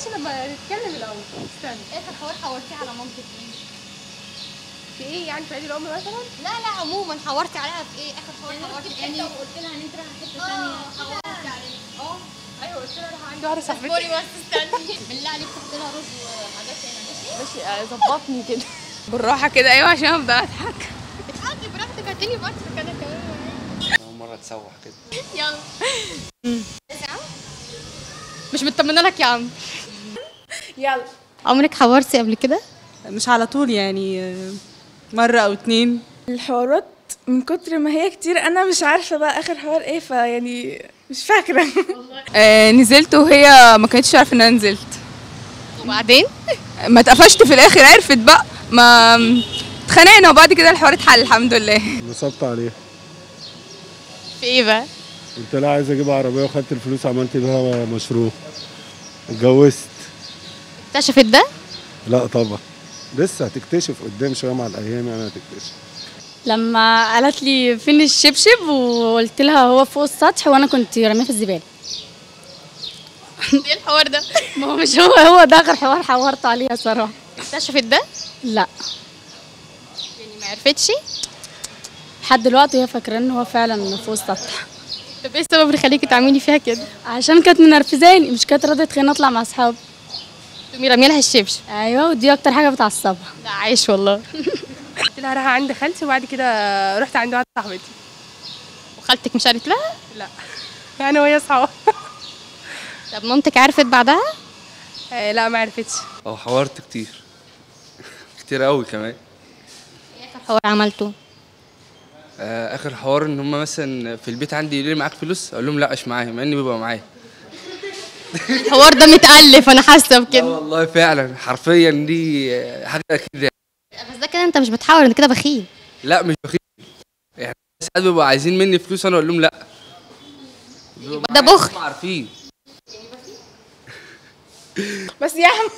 ماشي لما نتكلم الاول استنى اخر حوار حورتيه على مامتك ايه في ايه يعني في عيد الام مثلا لا لا عموما حورتي عليها في ايه اخر حوار حورتي يعني وقلت لها ان انت رايحه حته اه ثانيه حورتي عليها اه ايوه قلت لها انا عندي واحده صاحبتي اصبري بس استني بالله عليك تحطي لها رز وحاجات هنا ماشي ماشي آه، ظبطني كده بالراحه كده ايوه عشان افضل اضحك اضحكي براحتك هاتيني بطرك انا كمان اول مره تسوح كده يلا يا عم مش مطمنه لك يا عم يلا عمرك حورتي قبل كده؟ مش على طول يعني آه، مرة أو اتنين الحوارات من كتر ما هي كتير انا مش عارفه بقى اخر حوار ايه فيعني مش فاكره آه نزلت وهي ما كانتش عارفه ان انا نزلت وبعدين؟ ما اتقفشت في الاخر عرفت بقى ما اتخانقنا وبعد كده الحوار اتحل الحمد لله نصبت عليها في ايه بقى؟ قلت لها عايز اجيب عربيه وخدت الفلوس عملت بيها مشروع اتجوزت اكتشفت ده؟ لا طبعا لسه هتكتشف قدام شويه مع الايام يعني هتكتشف لما قالت لي فين الشبشب وقلت لها هو فوق السطح وانا كنت رميه في الزباله ايه الحوار ده؟ ما هو مش هو هو ده اخر حوار حورت عليها صراحه اكتشفت ده؟ لا يعني ما عرفتش؟ لحد دلوقتي هي فاكره ان هو فعلا فوق السطح طب ايه السبب اللي خليكي تعملي فيها كده؟ عشان كانت منرفزاني مش كانت راضيه تخليني اطلع مع اصحابي تقومي راميه لها الشبشب ايوه ودي اكتر حاجه بتعصبها لا عايش والله قلت لها رايحه عند خالتي وبعد كده رحت عند واحده صاحبتي وخالتك مش قالت لها؟ لا يعني وهي اصحاب طب مامتك عرفت بعدها؟ آه لا ما عرفتش اه حورت كتير كتير قوي كمان ايه اخر حوار عملته؟ آه اخر حوار ان هم مثلا في البيت عندي يقولوا لي معاك فلوس اقول لهم لا مش معايا مع اني بيبقى معايا الحوار ده متألف انا حاسه لا بكده والله فعلا حرفيا دي آه، حاجه كده بس ده كده انت مش بتحاول انت كده بخيل لا مش بخيل يعني ساعات بيبقوا عايزين مني فلوس انا اقول لهم لا بيبقوا ده معايا، بخل. هم عارفين بس يا عم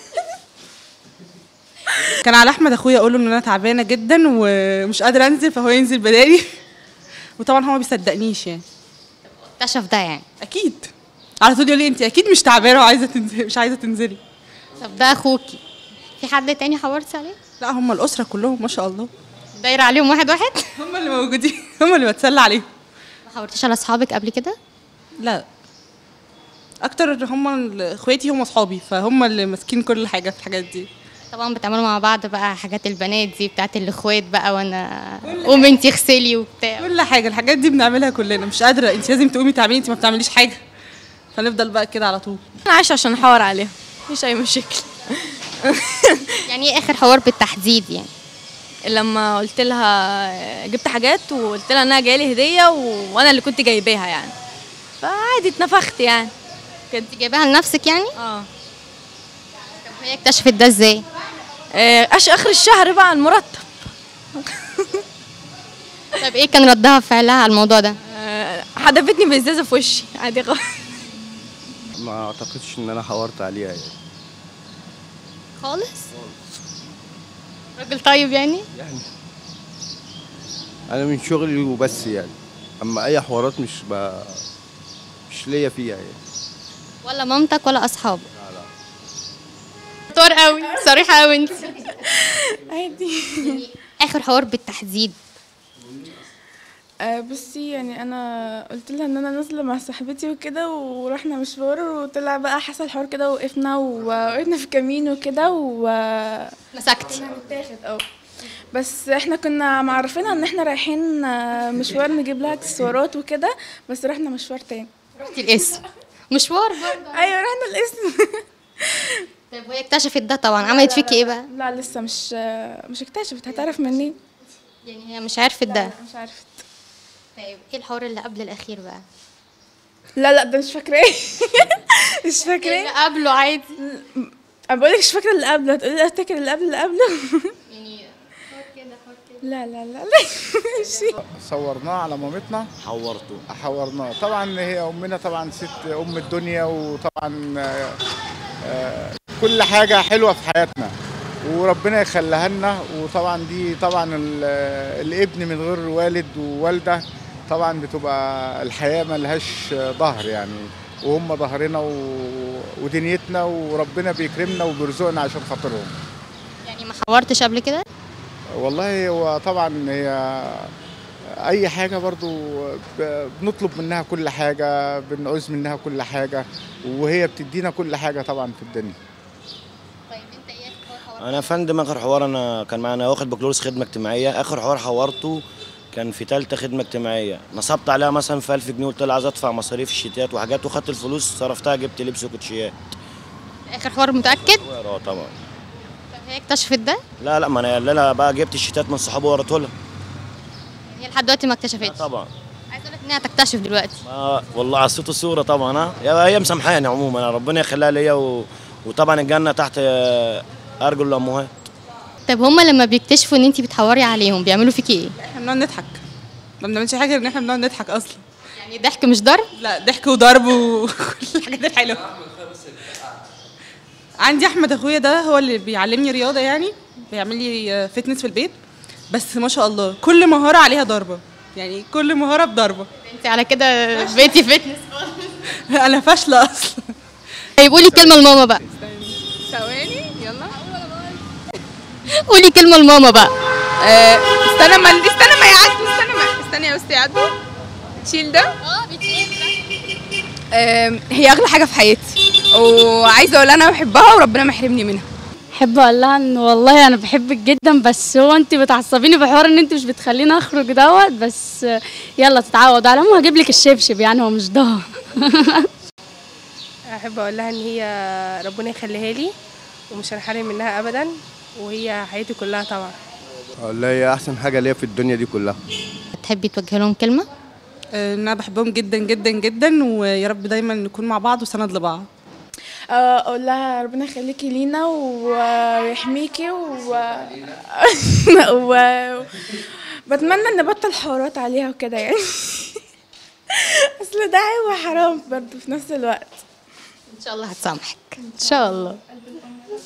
كان على أحمد أخويا أقول له إن أنا تعبانة جدا ومش قادرة أنزل فهو ينزل بدالي وطبعا هو ما بيصدقنيش يعني اكتشف ده يعني أكيد على طول يقول لي أنت أكيد مش تعبانة وعايزة تنزلي مش عايزة تنزلي طب ده اخوكي في حد تاني حورتي عليه؟ لا هم الأسرة كلهم ما شاء الله دايره عليهم واحد واحد؟ هم اللي موجودين هم اللي بتسلى عليهم ما حورتيش على اصحابك قبل كده؟ لا اكتر هم ال- اخواتي هم اصحابي فهم اللي ماسكين كل حاجه في الحاجات دي طبعا بتعملوا مع بعض بقى حاجات البنات دي بتاعت الاخوات بقى وانا قومي انتي اغسلي وبتاع كل حاجه الحاجات دي بنعملها كلنا مش قادره انت لازم تقومي تعملي انت ما بتعمليش حاجه فنفضل بقى كده على طول انا عايشه عشان احور عليها مفيش اي مشاكل يعني ايه اخر حوار بالتحديد يعني؟ لما قلت لها جبت حاجات وقلت لها انها جايه لي هديه و... وانا اللي كنت جايباها يعني فعادي اتنفخت يعني انت جايباها لنفسك يعني؟ اه طب هي اكتشفت ده ازاي؟ آه، اش اخر الشهر بقى المرتب طب ايه كان ردها فعلها على الموضوع ده؟ آه، حدفتني بازازه في وشي عادي خالص ما اعتقدش ان انا حورت عليها يعني خالص؟ راجل طيب يعني؟ يعني انا من شغلي وبس يعني اما اي حوارات مش ب... مش ليا فيها يعني ولا مامتك ولا اصحابك؟ دكتور قوي صريحه قوي انت عادي اخر حوار بالتحديد آه بصي يعني انا قلت لها ان انا نازله مع صاحبتي وكده ورحنا مشوار وطلع بقى حصل حوار كده وقفنا ووقفنا في كمين وكده و مسكتي متاخد اه بس احنا كنا معرفينها ان احنا رايحين آه، مشوار نجيب لها اكسسوارات وكده بس رحنا مشوار تاني رحتي الاسم مشوار برضه ايوه رحنا الاسم طيب وهي اكتشفت ده طبعا عملت فيكي ايه بقى؟ لا لسه مش آه، مش اكتشفت هتعرف منين يعني هي مش عرفت ده مش عرفت طيب ايه الحوار اللي قبل الاخير بقى؟ لا لا ده مش فاكراه مش فاكراه اللي قبله عادي انا بقول لك مش فاكره اللي قبله هتقولي لي افتكر اللي قبل اللي قبله يعني لا لا لا لا ماشي صورناه على مامتنا حورته حورناه طبعا هي امنا طبعا ست ام الدنيا وطبعا آه، آه، كل حاجه حلوه في حياتنا وربنا يخليها لنا وطبعا دي طبعا ال- الابن من غير والد ووالده طبعا بتبقى الحياه ملهاش ظهر يعني وهم ظهرنا و... ودنيتنا وربنا بيكرمنا وبيرزقنا عشان خاطرهم يعني ما حورتش قبل كده والله هو طبعا هي اي حاجه برضو ب- بنطلب منها كل حاجه بنعوز منها كل حاجه وهي بتدينا كل حاجه طبعا في الدنيا انا يا فندم اخر حوار انا كان معانا واخد بكالوريوس خدمه اجتماعيه اخر حوار حورته كان في ثالثه خدمه اجتماعيه نصبت عليها مثلا في 1000 جنيه قلت لها عايز ادفع مصاريف الشتات وحاجات وخدت الفلوس صرفتها جبت لبس وكوتشيات اخر حوار متاكد اه طبعا طب هي اكتشفت ده لا لا ما انا قال لها بقى جبت الشتات من صحابي وريته لها هي لحد دلوقتي ما اكتشفتش طبعا عايز اقول لك انها تكتشف دلوقتي ما والله على الصوت والصوره طبعا ها يا هي مسامحاني عموما ربنا يخليها ليا و... وطبعا الجنه تحت آه، ارجل الامهات طب هما لما بيكتشفوا ان انت بتحوري عليهم بيعملوا فيكي ايه احنا بنقعد نضحك ما بنعملش حاجه غير ان احنا بنقعد نضحك اصلا يعني ضحك مش ضرب لا ضحك وضرب وكل الحاجات الحلوه عندي احمد اخويا ده هو اللي بيعلمني رياضه يعني بيعمل لي فتنس في البيت بس ما شاء الله كل مهاره عليها ضربه يعني كل مهاره بضربه انت على كده بقيتي فتنس انا فاشله اصلا طيب قولي كلمه لماما بقى ثواني يلا قولي كلمه لماما بقى آه، استنى ما استنى ما يعدوا استنى ما استنى يا استاذ يعدوا تشيل ده آم، هي اغلى حاجه في حياتي وعايزه اقول انا بحبها وربنا ما يحرمني منها احب اقول لها ان والله انا بحبك جدا بس هو انت بتعصبيني بحوار ان انت مش بتخليني اخرج دوت بس يلا تتعود على العموم هجيب لك الشبشب يعني هو مش ضهر احب اقول لها ان هي ربنا يخليها لي ومش هنحرم منها ابدا وهي حياتي كلها طبعا والله هي احسن حاجه ليا في الدنيا دي كلها تحبي توجهي لهم كلمه آه، ان انا بحبهم جدا جدا جدا ويا رب دايما نكون مع بعض وسند لبعض آه، اقول لها ربنا يخليكي لينا ويحميكي و... و... بتمنى ان نبطل حوارات عليها وكده يعني اصل ده عيب وحرام برضه في نفس الوقت ان شاء الله هتسامحك ان شاء الله